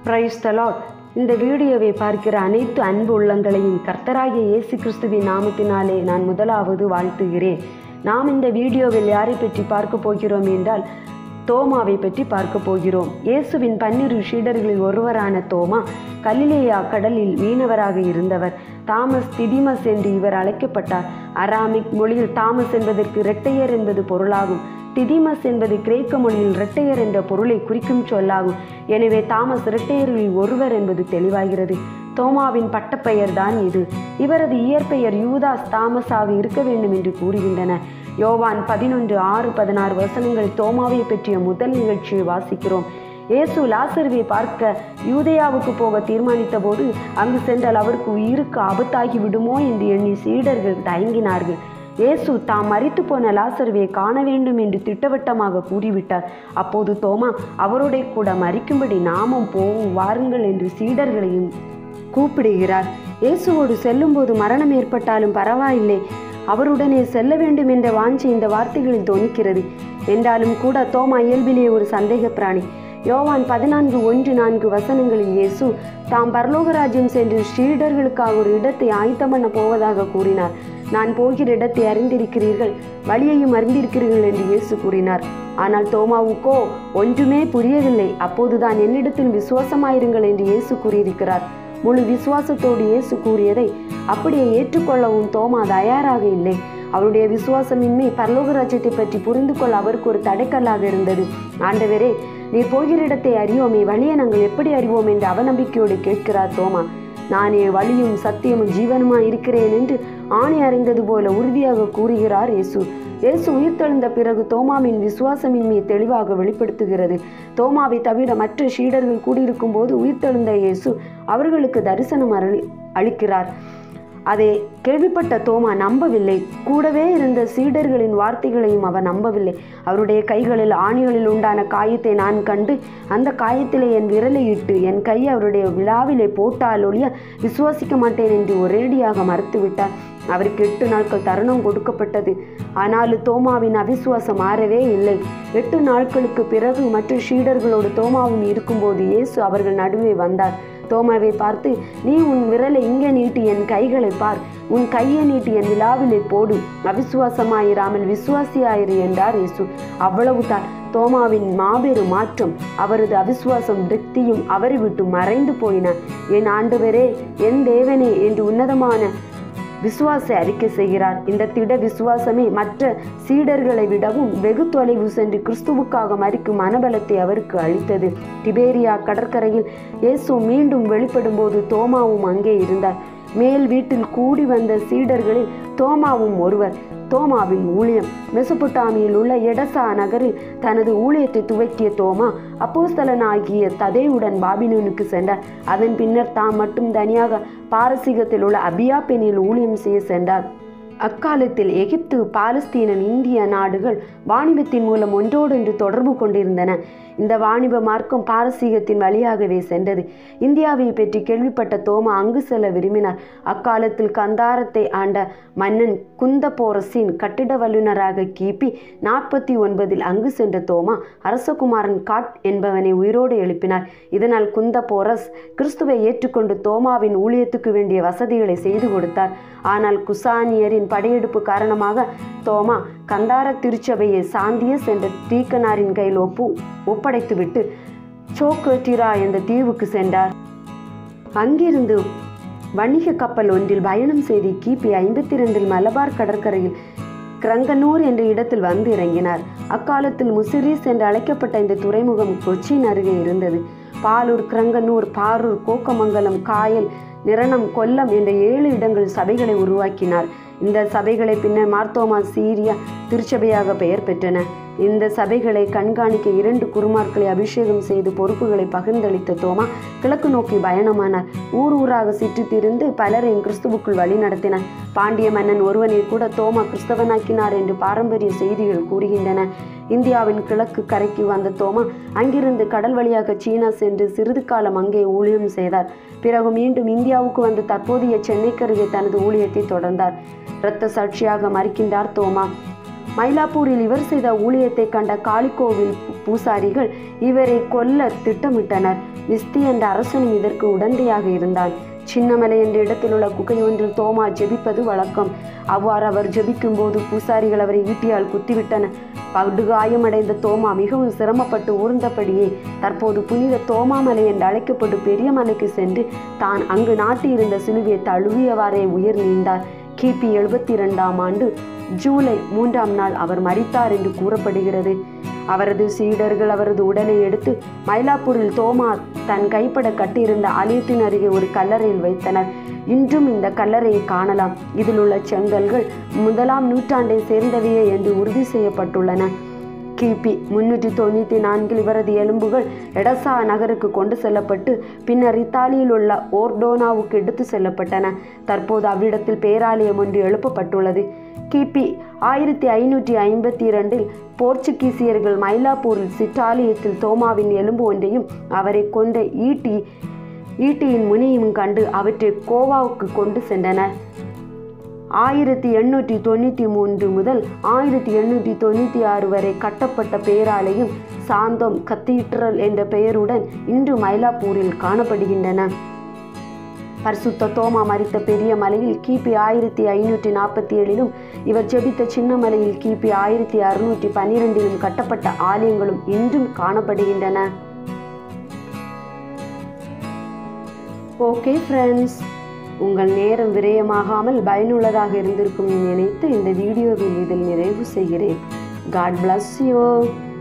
praise the Lord இந்த வீடியோவை பார்க்கிற அனைத்து அன்பு உள்ளங்களையும் கர்த்தராகிய இயேசு கிறிஸ்துவின் நாமத்தினாலே நான் முதலாவது வாழ்த்துகிறேன் நாம் இந்த வீடியோவில் யாரை பற்றி பார்க்க போகிறோம் என்றால் தோமாவை பற்றி பார்க்க போகிறோம் இயேசுவின் பன்னிரு ஷீடர்களில் ஒருவரான தோமா கலிலேயா கடலில் மீனவராக இருந்தவர் தாமஸ் திதிமஸ் என்று இவர் அழைக்கப்பட்டார் அராமிக் மொழியில் தாமஸ் என்பதற்கு இரட்டையர் என்பது பொருளாகும் திதிமஸ் என்பது கிரேக்க மொழியில் இரட்டையர் என்ற பொருளை குறிக்கும் சொல்லாகும் எனவே தாமஸ் இரட்டையர்களில் ஒருவர் என்பது தெளிவாகிறது தோமாவின் பட்டப்பெயர் தான் இது இவரது இயற்பெயர் யூதாஸ் தாமஸாக இருக்க வேண்டும் என்று கூறுகின்றன யோவான் பதினொன்று ஆறு பதினாறு வசனங்கள் தோமாவை பற்றிய முதல் நிகழ்ச்சியை வாசிக்கிறோம் இயேசு லாசருவை பார்க்க யூதேயாவுக்கு போக தீர்மானித்த போது அங்கு சென்றால் அவருக்கு உயிருக்கு ஆபத்தாகி விடுமோ என்று எண்ணி சீடர்கள் தயங்கினார்கள் இயேசு தாம் மறித்து போன லாசருவை காண வேண்டும் என்று திட்டவட்டமாக கூறிவிட்டார் அப்போது தோமா அவருடைய கூட மறிக்கும்படி நாமும் போவோம் வாருங்கள் என்று சீடர்களையும் கூப்பிடுகிறார் இயேசுவோடு செல்லும்போது மரணம் ஏற்பட்டாலும் பரவாயில்லை அவருடனே செல்ல வேண்டும் என்ற வாஞ்சி இந்த வார்த்தைகளில் தோணிக்கிறது என்றாலும் கூட தோமா இயல்பிலே ஒரு சந்தேக பிராணி யோவான் பதினான்கு ஒன்று நான்கு வசனங்களில் இயேசு தாம் பரலோகராஜ்யம் சென்று ஸ்ரீடர்களுக்காக ஒரு இடத்தை ஆயத்தம் பண்ண போவதாக கூறினார் நான் போகிற இடத்தை அறிந்திருக்கிறீர்கள் வழியையும் அறிந்திருக்கிறீர்கள் என்று இயேசு கூறினார் ஆனால் தோமாவுக்கோ ஒன்றுமே புரியவில்லை அப்போதுதான் என்னிடத்தில் விசுவாசமாயிருங்கள் என்று இயேசு கூறியிருக்கிறார் முழு விசுவாசத்தோடு இயேசு கூறியதை அப்படியே ஏற்றுக்கொள்ளவும் தோமா தயாராக இல்லை அவருடைய விசுவாசமின்மை பரலோக ராஜ்யத்தை பற்றி புரிந்து கொள்ள அவருக்கு ஒரு தடைக்கல்லாக இருந்தது ஆண்டவரே நீர் போகிற இடத்தை அறியோமே வழியை நாங்கள் எப்படி அறிவோம் என்று அவநம்பிக்கையோடு கேட்கிறார் தோமா நானே வழியும் சத்தியமும் ஜீவனுமாய் இருக்கிறேன் என்று ஆணை அறிந்தது போல உறுதியாக கூறுகிறார் இயேசு இயேசு உயிர்த்தெழுந்த பிறகு தோமாவின் விசுவாசமின்மையை தெளிவாக வெளிப்படுத்துகிறது தோமாவை தவிர மற்ற சீடர்கள் கூடியிருக்கும் போது உயிர்த்தெழுந்த இயேசு அவர்களுக்கு தரிசனம் அருளி அளிக்கிறார் அதை கேள்விப்பட்ட தோமா நம்பவில்லை கூடவே இருந்த சீடர்களின் வார்த்தைகளையும் அவர் நம்பவில்லை அவருடைய கைகளில் ஆணிகளில் உண்டான காயத்தை நான் கண்டு அந்த காயத்திலே என் விரலை இட்டு என் கை அவருடைய விழாவிலே போட்டால் ஒழிய விசுவாசிக்க மாட்டேன் என்று ஒரேடியாக மறுத்துவிட்டார் அவருக்கு எட்டு நாட்கள் தருணம் கொடுக்கப்பட்டது ஆனாலும் தோமாவின் அவிசுவாசம் மாறவே இல்லை எட்டு நாட்களுக்கு பிறகு மற்ற சீடர்களோடு தோமாவும் இருக்கும்போது இயேசு அவர்கள் நடுவே வந்தார் தோமாவை பார்த்து நீ உன் விரலை இங்கே நீட்டி என் கைகளை பார் உன் கையை நீட்டி என் விழாவிலே போடு அவிசுவாசமாயிராமல் விசுவாசியாயிரு என்றார் இயேசு அவ்வளவுதான் தோமாவின் மாபெரும் மாற்றம் அவரது அவிசுவாசம் திருப்தியும் அவரை விட்டு மறைந்து போயின என் ஆண்டவரே என் தேவனே என்று உன்னதமான விசுவாச அறிக்கை செய்கிறார் இந்த திட விசுவாசமே மற்ற சீடர்களை விடவும் வெகு தொலைவு சென்று கிறிஸ்துவுக்காக மறிக்கும் மனபலத்தை அவருக்கு அளித்தது டிபேரியா கடற்கரையில் இயேசு மீண்டும் வெளிப்படும் போது தோமாவும் அங்கே இருந்தார் மேல் வீட்டில் கூடி வந்த சீடர்களில் தோமாவும் ஒருவர் தோமாவின் ஊழியம் மெசபுட்டாமியில் உள்ள எடசா நகரில் தனது ஊழியத்தை துவக்கிய தோமா அப்போஸ்தலனாகிய ததேவுடன் பாபிலோனுக்கு சென்றார் அதன் பின்னர் தாம் மட்டும் தனியாக பாரசீகத்தில் உள்ள அபியா பெண்ணில் ஊழியம் செய்ய சென்றார் அக்காலத்தில் எகிப்து பாலஸ்தீனம் இந்திய நாடுகள் வாணிபத்தின் மூலம் ஒன்றோடொன்று தொடர்பு கொண்டிருந்தன இந்த வாணிப மார்க்கம் பாரசீகத்தின் வழியாகவே சென்றது இந்தியாவை பற்றி கேள்விப்பட்ட தோமா அங்கு செல்ல விரும்பினார் அக்காலத்தில் கந்தாரத்தை ஆண்ட மன்னன் குந்த போரஸின் கட்டிட வல்லுநராக கிபி நாற்பத்தி ஒன்பதில் அங்கு சென்ற தோமா அரசகுமாரன் காட் என்பவனை உயிரோடு எழுப்பினார் இதனால் குந்த போரஸ் கிறிஸ்துவை ஏற்றுக்கொண்டு தோமாவின் ஊழியத்துக்கு வேண்டிய வசதிகளை செய்து கொடுத்தார் ஆனால் குசானியரின் படையெடுப்பு காரணமாக தோமா கந்தார திருச்சபையை சாந்தியஸ் என்ற தீக்கனாரின் கையில் ஒப்பு ஒப்படைத்துவிட்டு சோக்கோட்டிரா என்ற தீவுக்கு சென்றார் அங்கிருந்து வணிக கப்பல் ஒன்றில் பயணம் செய்து கிபி ஐம்பத்தி ரெண்டில் மலபார் கடற்கரையில் கிரங்கனூர் என்ற இடத்தில் வந்து இறங்கினார் அக்காலத்தில் முசிறிஸ் என்று அழைக்கப்பட்ட இந்த துறைமுகம் கொச்சின் அருகே இருந்தது பாலூர் கிரங்கனூர் பாரூர் கோக்கமங்கலம் காயல் நிரணம் கொல்லம் என்ற ஏழு இடங்கள் சபைகளை உருவாக்கினார் இந்த சபைகளை பின்னர் மார்த்தோமா சீரியா திருச்சபையாக பெயர் பெற்றன இந்த சபைகளை கண்காணிக்க இரண்டு குருமார்களை அபிஷேகம் செய்து பொறுப்புகளை பகிர்ந்தளித்த தோமா கிழக்கு நோக்கி பயணமானார் ஊர் ஊராக சுற்றி திரிந்து பலரையும் கிறிஸ்துவுக்குள் வழி நடத்தினார் பாண்டிய மன்னன் ஒருவனை கூட தோமா கிறிஸ்தவனாக்கினார் என்று பாரம்பரிய செய்திகள் கூறுகின்றன இந்தியாவின் கிழக்கு கரைக்கு வந்த தோமா அங்கிருந்து கடல் வழியாக சீனா சென்று சிறிது காலம் அங்கே ஊழியம் செய்தார் பிறகு மீண்டும் இந்தியாவுக்கு வந்து தற்போதைய சென்னைக்கருகே தனது ஊழியத்தை தொடர்ந்தார் இரத்த சாட்சியாக மறிக்கின்றார் தோமா மயிலாப்பூரில் இவர் செய்த ஊழியத்தை கண்ட காளிக்கோவில் பூசாரிகள் இவரை கொல்ல திட்டமிட்டனர் விஸ்தி என்ற அரசனும் இதற்கு உடந்தையாக இருந்தான் சின்னமலை என்ற இடத்தில் உள்ள குகை ஒன்றில் தோமா ஜெபிப்பது வழக்கம் அவ்வாறு அவர் ஜெபிக்கும் போது பூசாரிகள் அவரை ஈட்டியால் குத்திவிட்டனர் படுகாயமடைந்த தோமா மிகவும் சிரமப்பட்டு ஊர்ந்தபடியே தற்போது புனித தோமா மலை என்று அழைக்கப்படும் பெரிய மலைக்கு சென்று தான் அங்கு நாட்டியிருந்த சிலுவையை தழுவியவாறே உயிர் நீந்தார் கிபி எழுபத்தி இரண்டாம் ஆண்டு ஜூலை மூன்றாம் நாள் அவர் மரித்தார் என்று கூறப்படுகிறது அவரது சீடர்கள் அவரது உடலை எடுத்து மயிலாப்பூரில் தோமா தன் கைப்பட கட்டியிருந்த ஆலயத்தின் அருகே ஒரு கல்லறையில் வைத்தனர் இன்றும் இந்த கல்லறையை காணலாம் இதில் உள்ள செங்கல்கள் முதலாம் நூற்றாண்டை சேர்ந்தவையே என்று உறுதி செய்யப்பட்டுள்ளன கிபி முன்னூற்றி தொண்ணூற்றி நான்கில் இவரது எலும்புகள் எடசா நகருக்கு கொண்டு செல்லப்பட்டு பின்னர் இத்தாலியில் உள்ள ஓர்டோனாவுக்கு எடுத்து செல்லப்பட்டன தற்போது அவ்விடத்தில் பேராலயம் ஒன்று எழுப்பப்பட்டுள்ளது கிபி ஆயிரத்தி ஐநூற்றி ஐம்பத்தி இரண்டில் போர்ச்சுகீசியர்கள் மயிலாப்பூரில் சிற்றாலயத்தில் தோமாவின் எலும்பு ஒன்றையும் அவரை கொண்ட ஈட்டி ஈட்டியின் முனையும் கண்டு அவற்றை கோவாவுக்கு கொண்டு சென்றனர் ஆயிரத்தி எண்ணூற்றி தொண்ணூற்றி மூன்று முதல் ஆயிரத்தி எண்ணூற்றி தொண்ணூற்றி ஆறு வரை கட்டப்பட்ட பேராலயம் சாந்தோம் கத்தீட்ரல் என்ற பெயருடன் இன்று மயிலாப்பூரில் காணப்படுகின்றன பரிசுத்த தோமா மறித்த பெரிய மலையில் கிபி ஆயிரத்தி ஐநூற்றி நாற்பத்தி ஏழிலும் இவர் ஜெபித்த சின்ன மலையில் கிபி ஆயிரத்தி அறுநூற்றி பன்னிரெண்டிலும் கட்டப்பட்ட ஆலயங்களும் இன்றும் காணப்படுகின்றன ஓகே ஃப்ரெண்ட்ஸ் உங்கள் நேரம் விரயமாகாமல் பயனுள்ளதாக இருந்திருக்கும் நினைத்து இந்த வீடியோவில் இதில் நிறைவு செய்கிறேன் காட் bless you